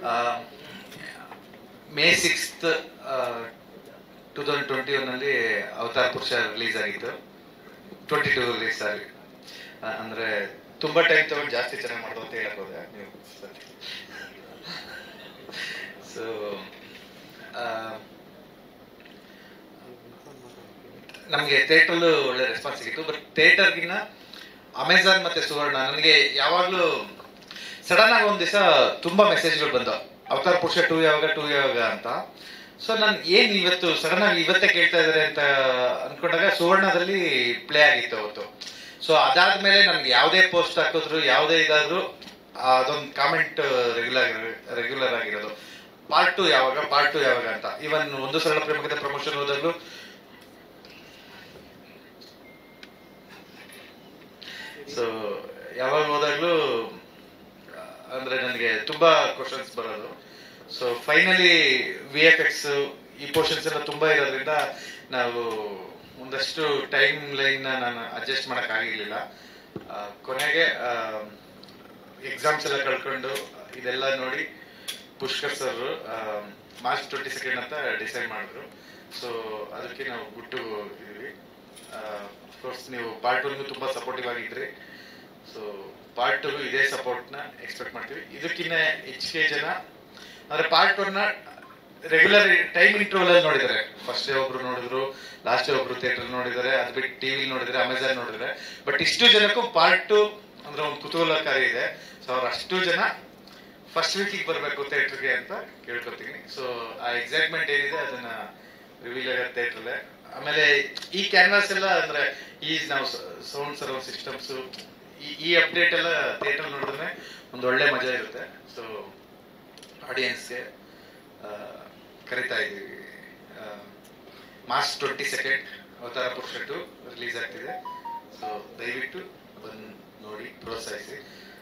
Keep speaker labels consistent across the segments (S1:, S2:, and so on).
S1: May sixth two thousand twenty ಒನ್ನಲ್ಲಿ ಅವತಾರ ಪುರುಷ release ಆಗಿತ್ತು ಟ್ವೆಂಟಿ ಟೂ ರಿಲೀಸ್ ಆಗಿ ಆ, ಅಂದ್ರೆ ತುಂಬಾ ಟೈಮ್ ತಗೊಂಡು ಜಾಸ್ತಿ ಚೆನ್ನಾಗಿ ಮಾಡೋದು ಅಂತ ಹೇಳಕ್ ಹೋದೆ ನೀವು ಸೊ ನಮಗೆ ಥಿಯೇಟ್ರಲ್ಲೂ ಒಳ್ಳೆ ರೆಸ್ಪಾನ್ಸ್ ಸಿಗಿತ್ತು ಬಟ್ ಥಿಯೇಟರ್ಗಿನ್ನ ಅಮೆಝಾನ್ ಮತ್ತೆ ಸುವರ್ಣ ನನಗೆ ಯಾವಾಗಲೂ ಸಡನ್ ಆಗಿ ಒಂದ್ ದಿವಸ ತುಂಬಾ ಮೆಸೇಜ್ಗಳು ಬಂದವು ಅವತಾರ ಪುರುಷ ಟೂ ಯಾವಾಗ ಟೂ ಯಾವಾಗ ಅಂತ ಸೊ ನಾನು ಏನ್ ಇವತ್ತು ಸಡನ್ ಆಗಿ ಇವತ್ತೇ ಕೇಳ್ತಾ ಇದಾರೆ ಅಂತ ಅನ್ಕೊಂಡಾಗ ಸುವರ್ಣದಲ್ಲಿ ಪ್ಲೇ ಆಗಿತ್ತು ಅವತ್ತು ಸೊ ಅದಾದ್ಮೇಲೆ ನನ್ಗೆ ಯಾವುದೇ ಪೋಸ್ಟ್ ಹಾಕಿದ್ರು ಯಾವುದೇ ಇದಾದ್ರು ಅದೊಂದು ಕಾಮೆಂಟ್ ರೆಗ್ಯುಲರ್ ರೆಗ್ಯುಲರ್ ಆಗಿರೋದು ಪಾರ್ಟ್ ಟು ಯಾವಾಗ ಪಾರ್ಟ್ ಟು ಯಾವಾಗ ಅಂತ ಇವನ್ ಒಂದು ಸರಳ ಪ್ರೇಮಕತೆ ಪ್ರಮೋಷನ್ ಹೋದಾಗ್ಲೂ ಸೊ ಯಾವಾಗ ಹೋದಾಗ್ಲೂ ಅಂದ್ರೆ ನನಗೆ ತುಂಬಾ ಕ್ವಶನ್ಸ್ ಬರೋದು so finally V F X ಈ ಪೋರ್ಷನ್ಸ್ ಎಲ್ಲ ತುಂಬಾ ಇರೋದ್ರಿಂದ ನಾವು ಒಂದಷ್ಟು ಟೈಮ್ ಲೈನ್ ನಾನು ಅಡ್ಜಸ್ಟ್ ಮಾಡಕ್ ಆಗಿರ್ಲಿಲ್ಲ ಆ, ಕೊನೆಗೆ ಎಕ್ಸಾಮ್ಸ್ ಎಲ್ಲ ಕಳ್ಕೊಂಡು ಇದೆಲ್ಲ ನೋಡಿ Pushkar sir March twenty second ಅಂತ ಡಿಸೈಡ್ ಮಾಡಿದ್ರು ಸೊ ಅದಕ್ಕೆ ನಾವು ಬಿಟ್ಟು ಇದೀವಿ ಕೋರ್ಸ್ ನೀವು ಪಾರ್ಟ್ ಒನ್ಗೂ ತುಂಬಾ ಸಪೋರ್ಟಿವ್ ಆಗಿದ್ರಿ ಸೊ ಪಾರ್ಟ್ ಟು ಇದೇ ಸಪೋರ್ಟ್ ನ ಎಕ್ಸ್ಪೆಕ್ಟ್ ಮಾಡ್ತೀವಿ ಇದಕ್ಕಿಂತ ಹೆಚ್ಚಿಗೆ ಜನ ಅಂದ್ರೆ ಪಾರ್ಟ್ ಒನ್ ನ ರೆಗ್ಯುಲರ್ ಟೈಮ್ ಇಂಟರ್ವಲ್ ಅಲ್ಲಿ ನೋಡಿದ್ದಾರೆ ಫಸ್ಟ್ ಡೇ ಒಬ್ರು ನೋಡಿದ್ರು ಲಾಸ್ಟ್ ಡೇ ಒಬ್ರು ಥಿಯೇಟರ್ ನೋಡಿದ್ದಾರೆ ಅದ್ ಬಿಟ್ಟು ಟಿವಿ ನೋಡಿದ್ರೆ ಅಮೆಝಾನ್ ನೋಡಿದ್ರೆ ಬಟ್ ಇಷ್ಟು ಜನಕ್ಕೂ ಪಾರ್ಟ್ ಟು ಅಂದ್ರೆ ಒಂದು ಕುತೂಹಲಕಾರಿ ಇದೆ ಸೊ ಅವ್ರ ಅಷ್ಟು ಜನ ಫಸ್ಟ್ ವೀಕಿಗೆ ಬರಬೇಕು ಥಿಯೇಟರ್ಗೆ ಅಂತ ಕೇಳ್ಕೊತೀನಿ ಸೊ ಆ ಎಕ್ಸೈಟ್ಮೆಂಟ್ ಏನಿದೆ ಅದನ್ನ ರಿವೀಲ್ ಆಗೋ ಥಿಯೇಟ್ರಲ್ಲೇ ಆಮೇಲೆ ಈ ಕ್ಯಾನ್ವಾಸ್ ಎಲ್ಲ ಅಂದ್ರೆ ಈ ನಾವು ಸೌಂಡ್ ಸರ್ವ್ ಸಿಸ್ಟಮ್ಸ್ ಈ ಅಪ್ಡೇಟ್ ಎಲ್ಲ ಥಿಯೇಟರ್ ನೋಡಿದ್ರೆ ಒಂದು ಒಳ್ಳೆ ಮಜಾ ಇರುತ್ತೆ ಸೊ ಆಡಿಯನ್ಸ್ಗೆ ಕರಿತಾ ಇದ್ದೀವಿ ಮಾರ್ಚ್ ಟ್ವೆಂಟಿ ಸೆಕೆಂಡ್ ಅವತಾರ ಪುರುಷ ಟು ರಿಲೀಸ್ ಆಗ್ತಿದೆ ಸೊ ದಯವಿಟ್ಟು ಬಂದು ನೋಡಿ ಪ್ರೋತ್ಸಾಹಿಸಿ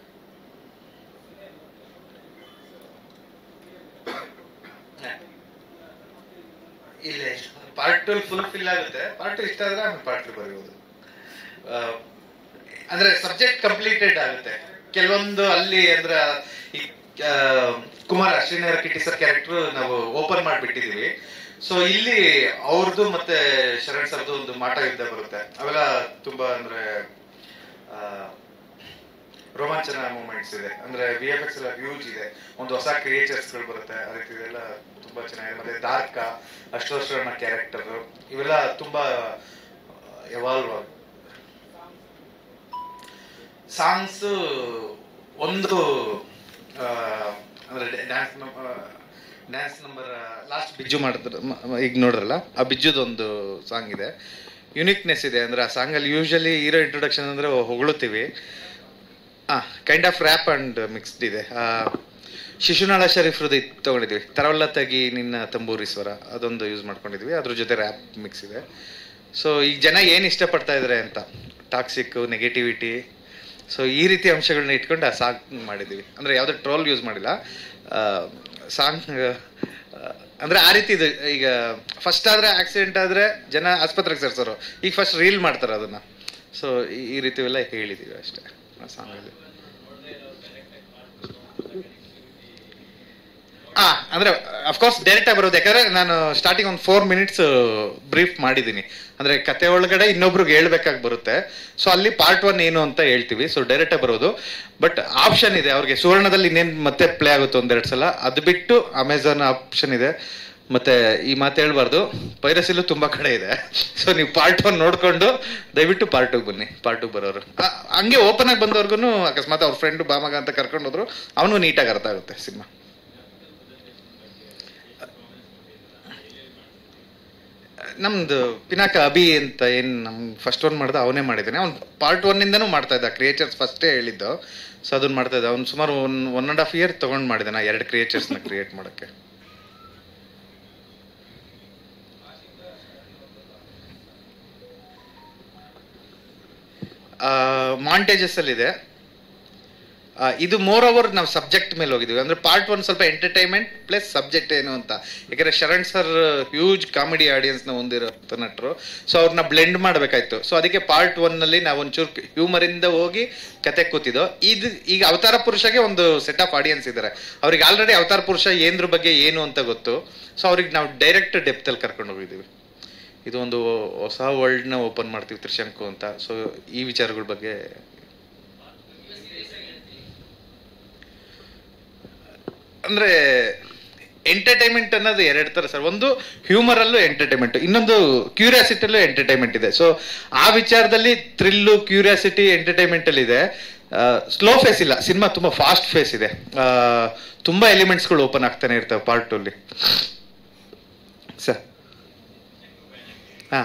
S1: ಇಲ್ಲ ಪಾರ್ಟ್ ಟು ಫುಲ್ ಫಿಲ್ ಆಗುತ್ತೆ ಪಾರ್ಟ್ ಟು ಇಷ್ಟ ಆದ್ರೆ ಆಮೇಲೆ ಪಾರ್ಟ್ ಟು ಬರೆಯುವುದು ಆ, ಅಂದ್ರೆ ಸಬ್ಜೆಕ್ಟ್ ಕಂಪ್ಲೀಟೆಡ್ ಆಗುತ್ತೆ ಕೆಲವೊಂದು ಅಲ್ಲಿ ಅಂದ್ರೆ ಈ ಆ, ಕುಮಾರ ಶ್ರೀನಗರ ಕಿಟ್ಟಿ ಸರ್ ಕ್ಯಾರೆಕ್ಟರ್ ನಾವು ಓಪನ್ ಮಾಡಿಬಿಟ್ಟಿದೀವಿ ಸೊ ಇಲ್ಲಿ ಅವ್ರದ್ದು ಮತ್ತೆ ಶರಣ್ ಸರ್ದು ಒಂದು ಮಾಟ ಯುದ್ಧ ಬರುತ್ತೆ ಅವೆಲ್ಲ ತುಂಬಾ ಅಂದ್ರೆ ಆ, ರೋಮಾಂಚನ ಮೂಮೆಂಟ್ಸ್ ಇದೆ ಅಂದ್ರೆ ವಿ ಎಫ್ ಎಕ್ಸ್ ಎಲ್ಲ ಹ್ಯೂಜ್ ಇದೆ ಒಂದು ಹೊಸ ಕ್ರಿಯೇಚರ್ಸ್ ಗಳು ಬರುತ್ತೆ ಆ ರೀತಿ ಇದೆಲ್ಲ ತುಂಬಾ ಚೆನ್ನಾಗಿದೆ ಮತ್ತೆ ದಾರ್ಕ ಅಷ್ಟೋಶ್ವರಣ ಕ್ಯಾರೆಕ್ಟರ್ ಇವೆಲ್ಲ ತುಂಬಾ ಎವಾಲ್ವ್ ಸಾಂಗ್ಸ್ ಒಂದು ಆ, ಅಂದ್ರೆ ಡ್ಯಾನ್ಸ್ ಡ್ಯಾನ್ಸ್ ನಂಬರ್ ಲಾಸ್ಟ್ ಬಿಜ್ಜು ಮಾಡಿದ್ರು ಮ- ಈಗ ನೋಡ್ರಲ್ಲ ಆ ಬಿಜ್ಜುದೊಂದು ಸಾಂಗ್ ಇದೆ ಯುನಿಕ್ನೆಸ್ ಇದೆ ಅಂದ್ರೆ ಆ ಸಾಂಗ್ ಅಲ್ಲಿ ಯೂಶಲಿ ಹೀರೋ ಇಂಟ್ರೊಡಕ್ಷನ್ ಅಂದ್ರೆ ಹೊಗಳುತ್ತೀವಿ ಆ kind of rap and mixed ಇದೆ ಆ, ಶಿಶುನಾಳ ಶರೀಫ್ರದ್ದು ಇದು ತಗೊಂಡಿದ್ವಿ ತರವಲ್ಲ ತಗಿ ನಿನ್ನ ತಂಬೂರೀಶ್ವರ ಅದೊಂದು ಯೂಸ್ ಮಾಡ್ಕೊಂಡಿದ್ವಿ ಅದ್ರ ಜೊತೆ ರ್ಯಾಪ್ ಮಿಕ್ಸ್ ಇದೆ ಸೊ ಈಗ ಜನ ಏನು ಇಷ್ಟಪಡ್ತಾ ಇದ್ದಾರೆ ಅಂತ ಟಾಕ್ಸಿಕ್ ನೆಗೆಟಿವಿಟಿ ಸೊ ಈ ರೀತಿ ಅಂಶಗಳನ್ನ ಇಟ್ಕೊಂಡು ಆ ಸಾಂಗ್ ಮಾಡಿದ್ದೀವಿ ಅಂದರೆ ಯಾವುದೇ ಟ್ರೋಲ್ ಯೂಸ್ ಮಾಡಿಲ್ಲ ಸಾಂಗ್ ಅಂದರೆ ಆ ರೀತಿ ಇದು ಈಗ ಫಸ್ಟ್ ಆದರೆ ಆಕ್ಸಿಡೆಂಟ್ ಆದರೆ ಜನ ಆಸ್ಪತ್ರೆಗೆ ಸೇರ್ಸೋರು ಈಗ ಫಸ್ಟ್ ರೀಲ್ ಮಾಡ್ತಾರೆ ಅದನ್ನು ಸೊ ಈ ರೀತಿ ಎಲ್ಲ ಹೇಳಿದ್ದೀವಿ ಅಷ್ಟೇ ಆ ಸಾಂಗಲ್ಲಿ ಆ ಅಂದ್ರೆ ಅಫ್ಕೋರ್ಸ್ ಡೈರೆಕ್ಟ್ ಆಗಿ ಬರೋದು ಯಾಕಂದ್ರೆ ನಾನು ಸ್ಟಾರ್ಟಿಂಗ್ ಒಂದು ಫೋರ್ ಮಿನಿಟ್ಸ್ ಬ್ರೀಫ್ ಮಾಡಿದ್ದೀನಿ ಅಂದ್ರೆ ಕತೆ ಒಳಗಡೆ ಇನ್ನೊಬ್ರಿಗೆ ಹೇಳ್ಬೇಕಾಗಿ ಬರುತ್ತೆ ಸೊ ಅಲ್ಲಿ ಪಾರ್ಟ್ ಒನ್ ಏನು ಅಂತ ಹೇಳ್ತೀವಿ ಸೊ ಡೈರೆಕ್ಟ್ ಆಗಿ ಬರೋದು ಬಟ್ ಆಪ್ಷನ್ ಇದೆ ಅವ್ರಿಗೆ ಸುವರ್ಣದಲ್ಲಿ ಇನ್ನೇನು ಮತ್ತೆ ಪ್ಲೇ ಆಗುತ್ತೆ ಒಂದೆರಡು ಸಲ ಅದು ಬಿಟ್ಟು ಅಮೆಝಾನ್ ಆಪ್ಷನ್ ಇದೆ ಮತ್ತೆ ಈ ಮಾತು ಹೇಳ್ಬಾರ್ದು ಪೈರಸಿಲು ತುಂಬಾ ಕಡೆ ಇದೆ ಸೊ ನೀವು ಪಾರ್ಟ್ ಒನ್ ನೋಡ್ಕೊಂಡು ದಯವಿಟ್ಟು ಪಾರ್ಟ್ ಟು ಬನ್ನಿ ಪಾರ್ಟ್ ಟು ಬರೋರು ಆ, ಹಂಗೆ ಓಪನ್ ಆಗಿ ಬಂದವ್ರಿಗೂ ಅಕಸ್ಮಾತ್ ಅವ್ರ ಫ್ರೆಂಡ್ ಬಾಮಗ ಅಂತ ಕರ್ಕೊಂಡು ಹೋದ್ರು ಅವನು ನೀಟಾಗಿ ಅರ್ಥ ಆಗುತ್ತೆ ಸಿನಿಮಾ ನಮ್ದು ಪಿನಾಕ ಅಭಿ ಅಂತ ಏನ್ ನಮ್ ಫಸ್ಟ್ ಒನ್ ಮಾಡ್ದ ಅವನೇ ಮಾಡಿದ್ದಾನೆ ಅವ್ನು ಪಾರ್ಟ್ ಒನ್ ಇಂದನೂ ಮಾಡ್ತಾ ಇದ್ದ ಕ್ರಿಯೇಚರ್ಸ್ ಫಸ್ಟೇ ಹೇಳಿದ್ದು ಸೊ ಅದನ್ನ ಮಾಡ್ತಾ ಇದ್ದ ಅವ್ನು ಸುಮಾರು one one and half year ತಗೊಂಡ್ ಮಾಡಿದ್ದಾನೆ ಎರಡು ಕ್ರಿಯೇಚರ್ಸ್ನ ಕ್ರಿಯೇಟ್ ಮಾಡಕ್ಕೆ ಮಾಂಟೇಜಸ್ ಅಲ್ಲಿ ಇದೆ
S2: ಆ, ಇದು ಮೋರ್ ಓವರ್ ನಾವು ಸಬ್ಜೆಕ್ಟ್ ಮೇಲೆ ಹೋಗಿದ್ವಿ ಅಂದ್ರೆ ಪಾರ್ಟ್ ಒನ್ ಸ್ವಲ್ಪ ಎಂಟರ್ಟೈನ್ಮೆಂಟ್ ಪ್ಲಸ್ ಸಬ್ಜೆಕ್ಟ್ ಏನು ಅಂತ ಯಾಕಂದ್ರೆ ಶರಣ್ ಸರ್ ಹ್ಯೂಜ್ ಕಾಮಿಡಿ ಆಡಿಯನ್ಸ್ನ ಹೊಂದಿರೋ ನಟರು ಸೊ ಅವ್ರನ್ನ ಬ್ಲೆಂಡ್ ಮಾಡಬೇಕಾಯ್ತು ಸೊ ಅದಕ್ಕೆ ಪಾರ್ಟ್ ಒನ್ನಲ್ಲಿ ನಾವು ಒಂಚೂರು ಹ್ಯೂಮರಿಂದ ಹೋಗಿ ಕತೆ ಕೂತಿದ್ದೋ ಇದು ಈಗ ಅವತಾರ ಪುರುಷಗೆ ಒಂದು ಸೆಟ್ ಆಫ್ ಆಡಿಯನ್ಸ್ ಇದ್ದಾರೆ ಅವ್ರಿಗೆ ಆಲ್ರೆಡಿ ಅವತಾರ ಪುರುಷ ಏನ್ರ ಬಗ್ಗೆ ಏನು ಅಂತ ಗೊತ್ತು ಸೊ ಅವ್ರಿಗೆ ನಾವು ಡೈರೆಕ್ಟ್ ಡೆಪ್ತಲ್ಲಿ ಕರ್ಕೊಂಡು ಹೋಗಿದ್ದೀವಿ ಇದು ಒಂದು ಹೊಸ ವರ್ಲ್ಡ್ನ ಓಪನ್ ಮಾಡ್ತೀವಿ ತ್ರಿಶಂಕು ಅಂತ ಸೊ ಈ ವಿಚಾರಗಳ ಬಗ್ಗೆ ಅಂದ್ರೆ ಎಂಟರ್ಟೈನ್ಮೆಂಟ್ ಅನ್ನೋದು ಎರಡು ತರ ಸರ್ ಒಂದು ಹ್ಯೂಮರ್ ಅಲ್ಲೂ ಎಂಟರ್ಟೈನ್ಮೆಂಟ್ ಇನ್ನೊಂದು ಕ್ಯೂರಿಯಾಸಿಟಿಯಲ್ಲೂ ಎಂಟರ್ಟೈನ್ಮೆಂಟ್ ಇದೆ ಸೊ ಆ ವಿಚಾರದಲ್ಲಿ ಥ್ರಿಲ್ಲು ಕ್ಯೂರಿಯಾಸಿಟಿ ಎಂಟರ್ಟೈನ್ಮೆಂಟ್ ಅಲ್ಲಿ ಇದೆ ಸ್ಲೋ ಫೇಸ್ ಇಲ್ಲ ಸಿನಿಮಾ ತುಂಬಾ ಫಾಸ್ಟ್ ಫೇಸ್ ಇದೆ ಆ, ತುಂಬಾ ಎಲಿಮೆಂಟ್ಸ್ಗಳು ಓಪನ್ ಆಗ್ತಾನೆ ಇರ್ತವೆ ಪಾರ್ಟ್ ಟು ಅಲ್ಲಿ ಸರ್ ಹಾ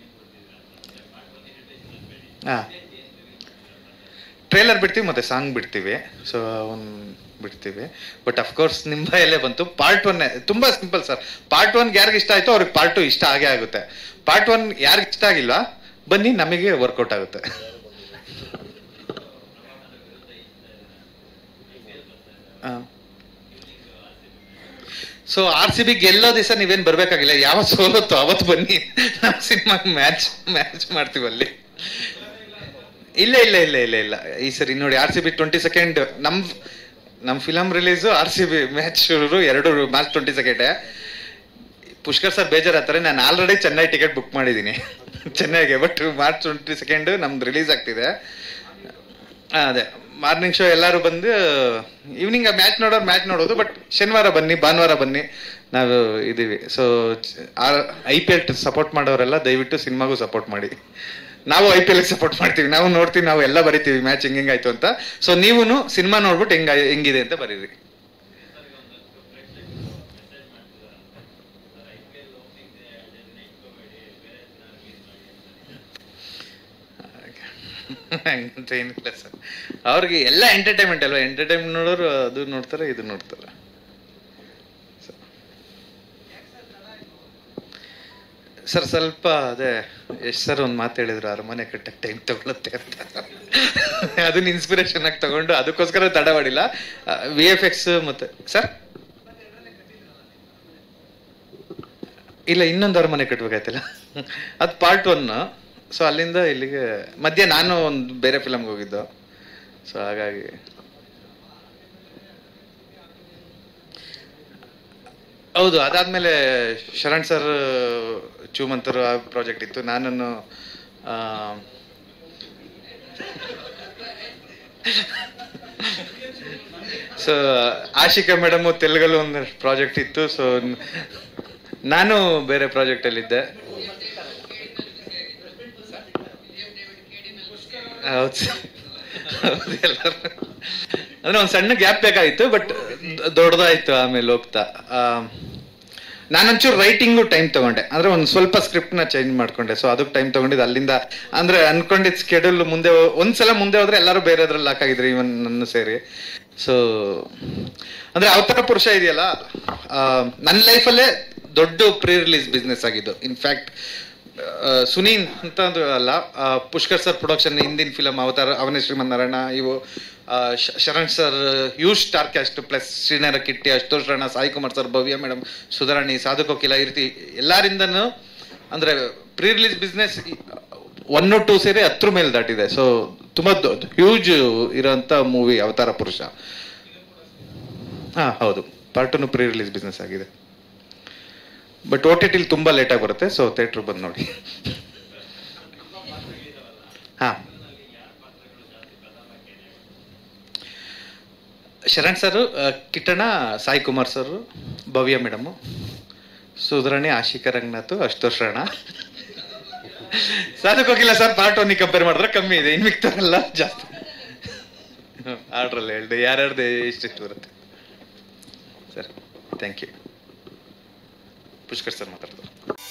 S2: ಹಾ ಟ್ರೇಲರ್ ಬಿಡ್ತೀವಿ ಮತ್ತೆ ಸಾಂಗ್ ಬಿಡ್ತೀವಿ ಸೊ ಒಂದು ಬಿಡ್ತೀವಿ ಬಟ್ ಅಫ್ಕೋರ್ಸ್ ನಿಮ್ಮ ಬಾಯಲ್ಲೇ ಬಂತು ಪಾರ್ಟ್ ಒನ್ ತುಂಬಾ ಸಿಂಪಲ್ ಸರ್ ಪಾರ್ಟ್ ಒನ್ ಯಾರಿಗೆ ಇಷ್ಟ ಆಯ್ತೋ ಅವ್ರಿಗೆ ಪಾರ್ಟ್ ಟು ಇಷ್ಟ ಆಗೇ ಆಗುತ್ತೆ ಪಾರ್ಟ್ ಒನ್ ಯಾರಿಗೆ ಇಷ್ಟ ಆಗಿಲ್ವಾ ಬನ್ನಿ ನಮಗೆ ವರ್ಕೌಟ್ ಆಗುತ್ತೆ ಸೊ ಆರ್ ಸಿ ಬಿ ಗೆಲ್ಲೋ ದಿವಸ ನೀವೇನ್ ಬರ್ಬೇಕಾಗಿಲ್ಲ ಯಾವತ್ತು ಸೋಲುತ್ತೋ ಅವತ್ತು ಬನ್ನಿ ನಮ್ಮ ಸಿನಿಮಾ ಮ್ಯಾಚ್ ಮ್ಯಾಚ್ ಮಾಡ್ತೀವಿ ಅಲ್ಲಿ ಇಲ್ಲ ಇಲ್ಲ ಇಲ್ಲ ಇಲ್ಲ ಇಲ್ಲ ಈ ಸರಿ ನೋಡಿ R C B twenty second ನಮ್ ನಮ್ film release R C B match ಶುರು ಎರಡು match twenty second Pushkar sir ಬೇಜಾರಾಗ್ತಾರೆ ನಾನು ಆಲ್ರೆಡಿ ಚೆನ್ನೈ ಟಿಕೆಟ್ ಬುಕ್ ಮಾಡಿದ್ದೀನಿ ಚೆನ್ನೈಗೆ ಬಟ್ ಮಾರ್ಚ್ ಟ್ವೆಂಟಿ ಸೆಕೆಂಡ್ ನಮ್ದು ರಿಲೀಸ್ ಆಗ್ತಿದೆ ಆ, ಅದೇ ಮಾರ್ನಿಂಗ್ ಶೋ ಎಲ್ಲರೂ ಬಂದು ಈವ್ನಿಂಗ್ ಮ್ಯಾಚ್ ನೋಡೋರು ಮ್ಯಾಚ್ ನೋಡೋದು ಬಟ್ ಶನಿವಾರ ಬನ್ನಿ ಭಾನುವಾರ ಬನ್ನಿ ನಾವು ಇದೀವಿ so I P L support ಮಾಡೋರೆಲ್ಲ ದಯವಿಟ್ಟು ಸಿನಿಮಾಗೂ ಸಪೋರ್ಟ್ ಮಾಡಿ ನಾವು ಐ ಪಿ ಎಲ್ ಸಪೋರ್ಟ್ ಮಾಡ್ತೀವಿ ನಾವು ನೋಡ್ತೀವಿ ನಾವು ಎಲ್ಲ ಬರಿತೀವಿ ಮ್ಯಾಚ್ ಹಿಂಗ್ ಹಿಂಗಾಯ್ತು ಅಂತ ಸೊ ನೀವು ಸಿನಿಮಾ ನೋಡ್ಬಿಟ್ಟು ಹೆಂಗ ಹೆಂಗಿದೆ ಅಂತ ಬರೀರಿ ಹಂಗಂತ ಏನಿಲ್ಲ ಸರ್ ಅವ್ರಿಗೆ ಎಲ್ಲ ಎಂಟರ್ಟೈನ್ಮೆಂಟ್ ಅಲ್ವಾ ಎಂಟರ್ಟೈನ್ಮೆಂಟ್ ನೋಡೋರು ಅದು ನೋಡ್ತಾರೆ ಇದು ನೋಡ್ತಾರೆ ಸರ್ ಸ್ವಲ್ಪ ಅದೇ ಎಷ್ಟು ಸರ್ ಒಂದು ಮಾತು ಹೇಳಿದ್ರು ಅರಮನೆ ಕಟ್ಟಕ್ಕೆ ಟೈಮ್ ತಗೊಳುತ್ತೆ ಅಂತ ಅದನ್ನ ಇನ್ಸ್ಪಿರೇಷನ್ ಆಗಿ ತಗೊಂಡು ಅದಕ್ಕೋಸ್ಕರ ತಡ ಮಾಡಿಲ್ಲ ವಿ ಎಫ್ ಎಕ್ಸ್ ಮತ್ತೆ ಸರ್ ಇಲ್ಲ ಇನ್ನೊಂದು ಅರಮನೆ ಕಟ್ಬೇಕಾಯ್ತಲ್ಲ ಅದು ಪಾರ್ಟ್ ಒನ್ ಸೊ ಅಲ್ಲಿಂದ ಇಲ್ಲಿಗೆ ಮಧ್ಯೆ ನಾನು ಒಂದು ಬೇರೆ ಫಿಲಮ್ಗೆ ಹೋಗಿದ್ದು ಸೊ ಹಾಗಾಗಿ ಹೌದು ಅದಾದ್ಮೇಲೆ ಶರಣ್ ಸರ್ ಚೂಮಂತರು ಆ ಪ್ರಾಜೆಕ್ಟ್ ಇತ್ತು ನಾನನ್ನು ಆ, ಸೊ ಆಶಿಕಾ ಮೇಡಮ್ ತೆಲುಗಲ್ಲಿ ಒಂದು ಪ್ರಾಜೆಕ್ಟ್ ಇತ್ತು ಸೊ ನಾನು ಬೇರೆ ಪ್ರಾಜೆಕ್ಟ್ ಅಲ್ಲಿ ಇದ್ದೆ ಹೌದು sir. ಹೌದು ಎಲ್ಲರೂ ಅಂದ್ರೆ ಒಂದು ಸಣ್ಣ ಗ್ಯಾಪ್ ಬೇಕಾಗಿತ್ತು ಬಟ್ ದೊಡ್ಡದಾಯ್ತು ಆಮೇಲೆ ಹೋಗ್ತಾ ಆ, ನಾನೊಂಚೂರು ರೈಟಿಂಗು ಟೈಮ್ ತಗೊಂಡೆ ಅಂದ್ರೆ ಒಂದು ಸ್ವಲ್ಪ ಸ್ಕ್ರಿಪ್ಟ್ ನ ಚೇಂಜ್ ಮಾಡ್ಕೊಂಡೆ ಸೊ ಅದಕ್ಕೆ ಟೈಮ್ ತಗೊಂಡಿದ್ದು ಅಲ್ಲಿಂದ ಅಂದ್ರೆ ಅನ್ಕೊಂಡಿದ್ ಸ್ಕೆಡ್ಯೂಲ್ ಮುಂದೆ ಹೋ- ಒಂದ್ಸಲ ಮುಂದೆ ಹೋದ್ರೆ ಎಲ್ಲರೂ ಬೇರೆದ್ರಲ್ಲಿ ಹಾಕಾಗಿದ್ರು ಇವನ್ ನನ್ನ ಸೇರಿ ಸೊ ಅಂದ್ರೆ ಅವತಾರ ಪುರುಷ ಇದೆಯಲ್ಲ ಆ, ನನ್ನ ಲೈಫಲ್ಲೇ ದೊಡ್ಡ ಪ್ರೀ ರಿಲೀಸ್ ಬಿಸ್ನೆಸ್ ಆಗಿದ್ದು ಇನ್ಫ್ಯಾಕ್ಟ್ ಸುನೀನ್ ಅಂತ ಅಂದ್ರು ಅಲ್ಲ ಆ, ಪುಷ್ಕರ್ ಸರ್ ಪ್ರೊಡಕ್ಷನ್ ಹಿಂದಿನ ಫಿಲಮ್ ಅವತಾರ ಅವನೇ ಶ್ರೀಮಂತ್ ನಾರಾಯಣ ಇವು ಆ, ಶ- Sharan sir use star cast plus Srinagar Kitty Ashutosh Rana Sai Kumar sir Bhavya madam Sudharani Sadhu Kokila ಈ ರೀತಿ ಎಲ್ಲರಿಂದನೂ ಅಂದ್ರೆ pre release business one two ಸೇರಿ ಹತ್ರ ಮೇಲೆ ದಾಟಿದೆ ಸೊ ತುಂಬಾ ಹ್ಯೂಜ್ ಇರೋಂಥ ಮೂವಿ ಅವತಾರ ಪುರುಷ ಹಾ ಹೌದು part two pre release business ಆಗಿದೆ ಬಟ್ ಓ ಟಿ ಟಿಲಿ ತುಂಬಾ ಲೇಟ್ ಆಗಿ ಬರುತ್ತೆ ಸೊ ಥಿಯೇಟ್ರ್ ಬಂದು ನೋಡಿ ಹಾ Sharan sir Kittanna Sai Kumar sir Bhavya madam Sudharani Ashika Ranganath ಅಷ್ಟೋಷ್ Rana ಸಾಧಕ್ ಹೋಗಿಲ್ಲ ಸರ್ ಪಾರ್ಟ್ ಒನ್ ಕಂಪೇರ್ ಮಾಡಿದ್ರೆ ಕಮ್ಮಿ ಇದೆ ಇನ್ ಮಿಕ್ತಾರಲ್ಲ ಜಾಸ್ತಿ ಆರ್ಡ್ರಲ್ಲಿ ಹೇಳ್ದೆ ಯಾರ್ಯಾರ್ದು ಎಷ್ಟೆಷ್ಟು ಬರುತ್ತೆ sir thank you Pushkar sir ಮಾತಾಡ್ತಾರೆ